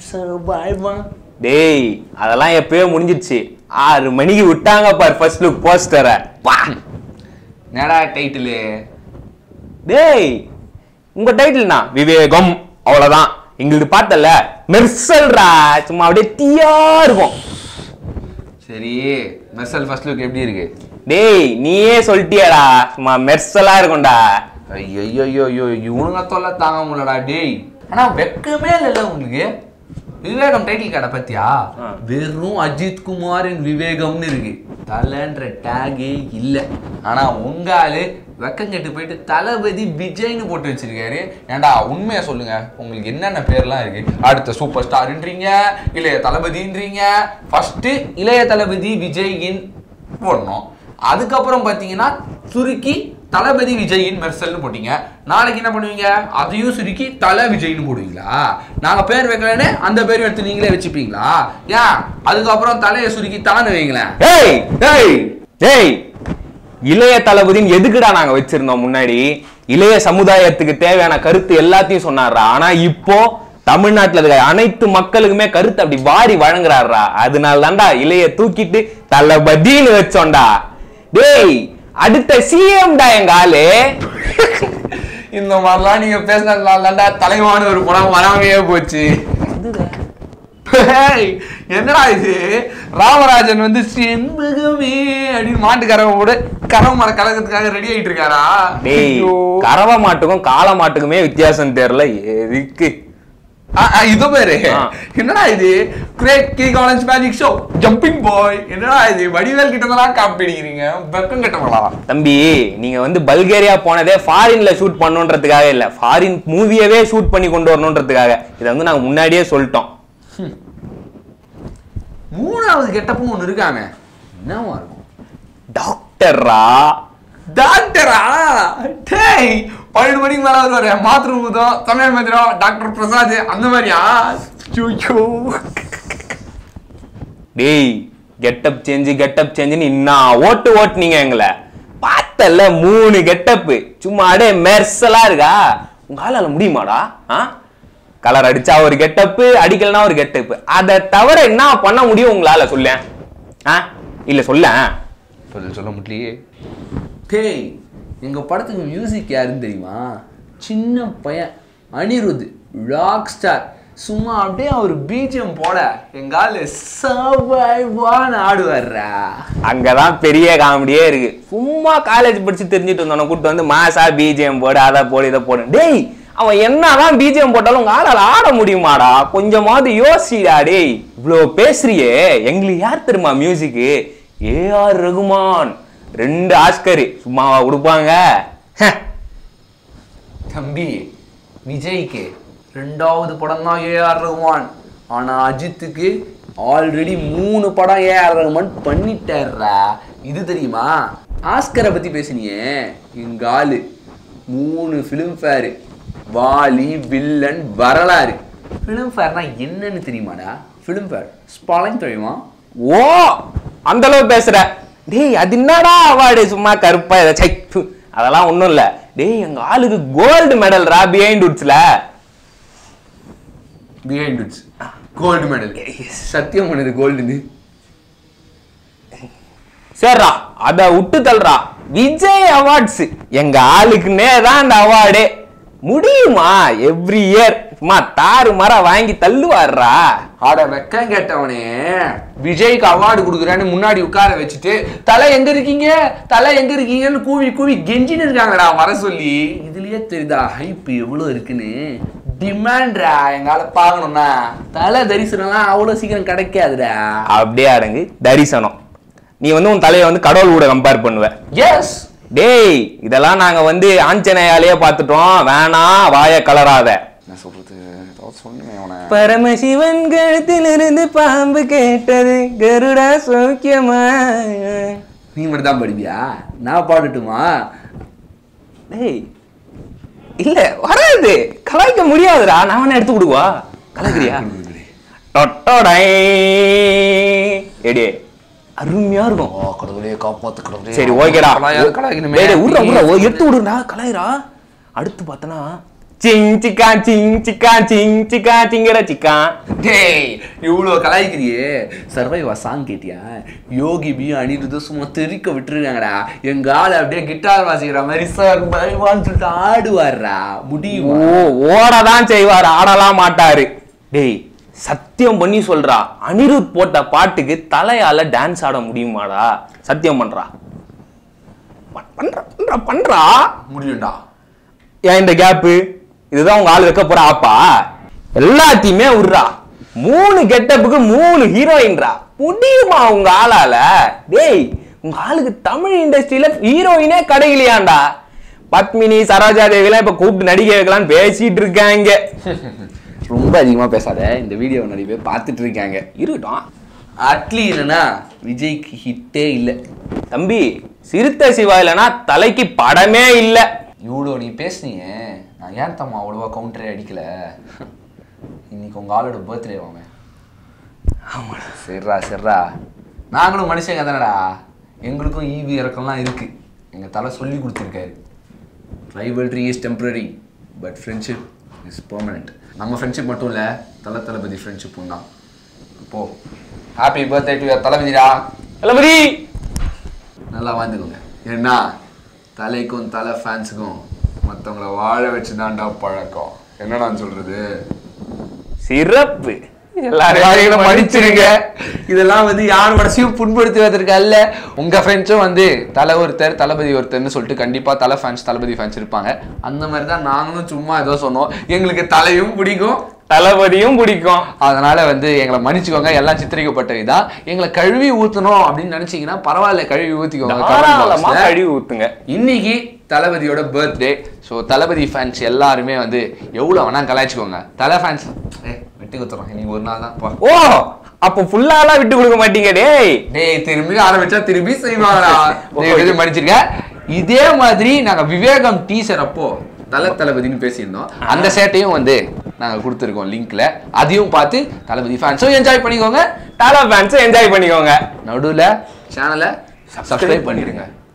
சர்வைவா டேய் அதெல்லாம் எப்பயோ முடிஞ்சிடுச்சு ஆறு மணிக்கு விட்டாங்க பார் ஃபர்ஸ்ட் லுக் போஸ்டரை வா என்னடா டைட்டிலு டேய் உங்க டைட்டில்னா விவேகம் அவ்வளவுதான் எங்களுக்கு பார்த்தல மெர்சல்ரா சும்மா அப்படியே தீயா இருக்கும் சரி மெர்சல் ஃபர்ஸ்ட் லுக் எப்படி இருக்கு டேய் நீயே சொல்லிட்டியாடா சும்மா மெர்சலா இருக்கும்டா ஐயோ ஐயோ ஐயோ இவனுங்க தொல்லை தாங்க முடியலடா டேய் ஆனா வெக்கமே இல்லைல்ல உங்களுக்கு விவேகம் டைட்டில் கடை பத்தியா ஆ. வெறும் அஜித் குமாரின் விவேகம்னு இருக்கு தலைன்ற டேகே இல்ல ஆனா உங்க ஆளு வெக்கம் கெட்டு போயிட்டு தளபதி விஜய்னு போட்டு வச்சிருக்காரு ஏன்டா உண்மையா சொல்லுங்க உங்களுக்கு என்னென்ன பேர்லாம் இருக்கு அடுத்த சூப்பர் ஸ்டார்ன்றீங்க இளைய தளபதின்றீங்க ஃபர்ஸ்ட் இளைய தளபதி விஜயின் போடணும் அதுக்கப்புறம் பார்த்தீங்கன்னா சுருக்கி தளபதி விஜயின் மெர்சல்னு போட்டீங்க நாளைக்கு என்ன பண்ணுவீங்க அதையும் சுருக்கி தலை விஜய்னு போடுவீங்களா நாங்க பேர் வைக்கலன்னு அந்த பேர் எடுத்து நீங்களே வச்சுப்பீங்களா ஏன் அதுக்கப்புறம் தலையை சுருக்கி தானே வைங்களேன் டேய் டேய் டேய் இளைய தளபதின்னு எதுக்குடா நாங்க வச்சிருந்தோம் முன்னாடி இளைய சமுதாயத்துக்கு தேவையான கருத்து எல்லாத்தையும் சொன்னார்ரா ஆனா இப்போ தமிழ்நாட்டுல இருக்க அனைத்து மக்களுக்குமே கருத்து அப்படி வாரி வழங்குறாருடா அதனால தான்டா இளைய தூக்கிட்டு தளபதின்னு வச்சோம்டா டேய் அடுத்த சிஎம் டா எங்க ஆளு இந்த மாதிரிலாம் நீங்க பேசினதுனால தான்டா தலைவான ஒரு படம் வராமையே போச்சு ஏய், என்னடா இது ராமராஜன் வந்து செண்பகமே அப்படின்னு மாட்டுக்காரவோட கரவ மர கலகத்துக்காக ரெடி ஆயிட்டு இருக்காரா டேய் ஐயோ. கறவை மாட்டுக்கும் காளை மாட்டுக்குமே வித்தியாசம் தெரியல எதுக்கு ஆ, ஆ, இது பேரு ஆ. என்னடா இது கிரேட் கி college magic show jumping boy என்னடா இது வடிவேல் கிட்ட தான் காப்பி அடிக்கிறீங்க வெக்கம் கட்டவங்களா தம்பி நீங்க வந்து பல்கேரியா போனதே ஃபாரின்ல ஷூட் பண்ணுன்றதுக்காக இல்ல ஃபாரின் மூவியவே ஷூட் பண்ணி கொண்டு வரணுன்றதுக்காக இதை வந்து நாங்க முன்னாடியே சொல்லிட்டோம் மூணாவது கெட்டப்பும் ஒண்ணு இருக்காமே என்னவா இருக்கும் டாக்டர்ரா டாக்டரா டேய் பன்னெண்டு மணிக்கு மேல வருவாரு மாத்திரை ஊதம் தமிழ் மந்திரம் டாக்டர் பிரசாத் அந்த மாதிரியா ஐயோ டேய் கெட்டப் சேஞ்சு கெட்டப் சேஞ்சுன்னு இன்னா ஓட்டு ஓட்டுனீங்க எங்களை பார்த்தல மூணு கெட்டப்பு சும்மா அடே மெர்சலா இருக்கா உங்க ஆளால முடியுமாடா ஆ கலர் அடிச்சா ஒரு கெட்டப்பு அடிக்கலனா ஒரு கெட்டப்பு அதை தவிர என்ன பண்ண முடியும் உங்களால சொல்ல ஆ இல்ல சொல்ல சொல்ல சொல்ல முடியலையே டேய் எங்க படத்துக்கு மியூசிக் யாருன்னு தெரியுமா சின்ன பையன் அனிருத் ராக் ஸ்டார் சும்மா அப்படியே அவர் பிஜிஎம் போட எங்க ஆளு சர்வைவான்னு ஆடுவார்ரா அங்கதான் பெரிய காமெடியே இருக்கு சும்மா காலேஜ் படிச்சு தெரிஞ்சுட்டு இருந்தவன கூட்டு வந்து மாசா பிஜிஎம் போடு அதை போடு இதை போடு டேய் அவன் என்னதான் பிஜிஎம் போட்டாலும் உங்க ஆளால ஆட முடியுமாடா கொஞ்சமாவது யோசிடா டேய் இவ்வளோ பேசுறியே எங்களுக்கு யார் தெரியுமா மியூசிக்கு ஏஆர் ரகுமான் ரெண்டு ஆஸ்கரு சும்மாவா கொடுப்பாங்க ஹ. தம்பி விஜய்க்கு ரெண்டாவது படம் தான் ஏஆர் ரகுமான் ஆனா அஜித்துக்கு ஆல்ரெடி மூணு படம் ஏஆர் ரகுமான் பண்ணிட்டார்ரா இது தெரியுமா ஆஸ்கரை பத்தி பேசுனியே எங்க ஆளு மூணு Filmfare Vaali villain Varalaru film ஃபேர்னா என்னன்னு தெரியுமாடா ஃபிலிம் ஃபேர் ஸ்பாலிங் தெரியுமா ஓ அந்த அளவு பேசுற டேய் அது என்னடா அவார்டு சும்மா கருப்பா இதை சை ப்பு. அதெல்லாம் ஒண்ணும் இல்ல டேய் எங்க ஆளுக்கு கோல்டு மெடல் ரா பிஹைண்ட் உட்ஸ்ல பிஹைண்ட் இட்ஸ் கோல்டு மெடல் சத்தியம் பண்ணுது கோல்டுன்னு சரிடா அத விட்டு தள்ளுறா விஜய் அவார்ட்ஸ் எங்க ஆளுக்குன்னே தான் அந்த அவார்டு முடியுமா எவ்ரி இயர் சும்மா தாறு மரம் வாங்கி தள்ளுவாருடா ஆட வெக்கம் கேட்டவனே விஜய்க்கு அவார்டு கொடுக்குறேன்னு முன்னாடி உட்கார வச்சுட்டு தலை எங்க இருக்கீங்க தலை எங்க இருக்கீங்கன்னு கூவி கூவி கெஞ்சின்னு இருக்காங்கடா வர சொல்லி இதுலயே தெரியுதா ஹைப் எவ்வளவு இருக்குன்னு டிமாண்ட்ரா எங்கால பார்க்கணும்னா தலை தரிசனம்லாம் அவ்வளவு சீக்கிரம் கிடைக்காதுடா அப்படியே அடங்கு தரிசனம் நீ வந்து உன் தலையை வந்து கடவுள் கூட கம்பேர் பண்ணுவ எஸ் டேய் இதெல்லாம் நாங்க வந்து ஆஞ்சநேயாலேயே பார்த்துட்டோம் வேணாம் வாய கலராத என்ன சொல்றது சொன்னேன் அவனை பரமசிவன் கழுத்திலிருந்து பாம்பு கேட்டது கருடா சௌக்கியமா நீ மட்டும் தான் படிப்பியா நான் பாடட்டுமா டேய் இல்ல வராது கலாய்க்க முடியாதுடா நான் வேணா எடுத்து கொடுவா கலாய்க்கிறியா டொட்டோடை எடி அருமையா இருக்கும் ஓ கடவுளே காப்பாத்து கடவுளே சரி ஓகேடா கலாயா- கலாய்க்கணுமே. டேய், டேய், விட்றா, விட்றா, ஓ, எடுத்து விடுடா கலாயிரா அடுத்து பார்த்தனா சிங் சிக்கா சிங் சிக்கா சிங் சிக்கா சிங்கட சிக்கா டேய் இவ்வளோ கலாய்க்கிறியே சர்வைவா சாங் கேட்டியா யோகி பி அனிருத்தும் சும்மா தெறிக்க விட்டுருக்காங்கடா எங்க ஆள் அப்படியே கிட்டார் வாசிக்கிற மாதிரி சார் பயமான்னு சொல்லிட்டு ஆடுவார்ரா முடியுமா ஓ ஓடதான் செய்வார் ஆடலாம் மாட்டாரு டேய் சத்தியம் பண்ணி சொல்றா அனிருத் போட்ட பாட்டுக்கு தலையால டான்ஸ் ஆட முடியுமாடா சத்தியம் பண்றா பண்- பண்றா பண்றா பண்றா முடியும்டா ஏன் இந்த கேப்பு இதுதான் உங்க ஆள் வைக்க போற ஆப்பா எல்லாத்தையுமே விடுறா மூணு கெட்டப்புக்கு மூணு ஹீரோயின்ரா முடியுமா உங்க ஆளால டேய் உங்க ஆளுக்கு தமிழ் இண்டஸ்ட்ரியில ஹீரோயினே கிடைக்கலையாண்டா பத்மினி சரோஜா தேவிலாம் இப்ப கூப்பிட்டு நடிகை வைக்கலாம்னு பேசிட்டு இருக்காங்க ரொம்ப அதிகமாக பேசாத இந்த வீடியோவை நிறைய பேர் பார்த்துட்டு இருக்காங்க இருக்கட்டும் அட்லி இல்லைன்னா விஜய்க்கு ஹிட்டே இல்லை தம்பி சிறுத்தை சிவா இல்லைன்னா தலைக்கு படமே இல்ல இவ்வளோ நீ பேசுனீங்க நான் ஏன் தம்மா அவ்வளோவா கவுண்டரே அடிக்கல இன்னைக்கு உங்கள் ஆளோட பர்த்டே வாங்க ஆமாடா சரிடா சரிடா நாங்களும் மனுஷங்க தானடா எங்களுக்கும் ஈவி இறக்கம்லாம் இருக்கு எங்கள் தலை சொல்லி கொடுத்துருக்காரு rivalry is temporary but friendship is permanent நம்ம ஃப்ரெண்ட்ஷிப் மட்டும் இல்லை தலை தளபதி ஃப்ரெண்ட்ஷிப்பும் தான் இப்போ ஹாப்பி பர்த்டே டு தளபதிடா தளபதி நல்லா வாழ்ந்துக்கோங்க ஏன்னா தலைக்கும் தலை ஃபேன்ஸுக்கும் மற்றவங்கள வாழ வச்சு தான்டா பழக்கம் என்ன நான் சொல்றது சிறப்பு எல்லாரையும் மன்னிச்சிருங்க இதெல்லாம் வந்து யார் மனசையும் புண்படுத்துவதற்கு அல்ல உங்க ஃப்ரெண்ட்ஸும் வந்து தலை ஒருத்தர் தளபதி ஒருத்தர்னு சொல்லிட்டு கண்டிப்பா தலை ஃபேன்ஸ் தளபதி ஃபேன்ஸ் இருப்பாங்க அந்த மாதிரி தான் நாங்களும் சும்மா ஏதோ சொன்னோம் எங்களுக்கு தலையும் பிடிக்கும் தளபதியும் பிடிக்கும் அதனால வந்து எங்களை மன்னிச்சுக்கோங்க எல்லாம் சித்தரிக்கப்பட்ட இதான் எங்களை கழுவி ஊத்தணும் அப்படின்னு நினைச்சீங்கன்னா பரவாயில்ல கழுவி ஊத்திக்கோங்க comment தாராளமா boxல. கழுவி ஊத்துங்க இன்னைக்கு தளபதியோட பர்த்டே ஸோ தளபதி ஃபேன்ஸ் எல்லாருமே வந்து எவ்வளோ வேணா கலாய்ச்சிக்கோங்க தலை ஃபேன்ஸ் ஏ வெட்டி குத்துறோம் இன்னைக்கு ஒரு நாள் தான் பா ஓ அப்ப ஃபுல்லாலாம் விட்டு கொடுக்க மாட்டீங்க டேய் டேய் திரும்பி ஆரம்பிச்சா திரும்பி செய்வாங்கடா ஓ, தயவு செஞ்சு மன்னிச்சிருங்க இதே மாதிரி நாங்க விவேகம் டீசர் அப்போ தல தளபதினு பேசியிருந்தோம் அந்த சேட்டையும் வந்து நாங்க கொடுத்துருக்கோம் லிங்க்ல அதையும் பார்த்து தளபதி ஃபேன்ஸும் என்ஜாய் பண்ணிக்கோங்க டாலா ஃபேன்ஸ் என்ஜாய் பண்ணிக்கோங்க நடுவுல சேனலை சப்ஸ்கிரைப் பண்ணிடுங்க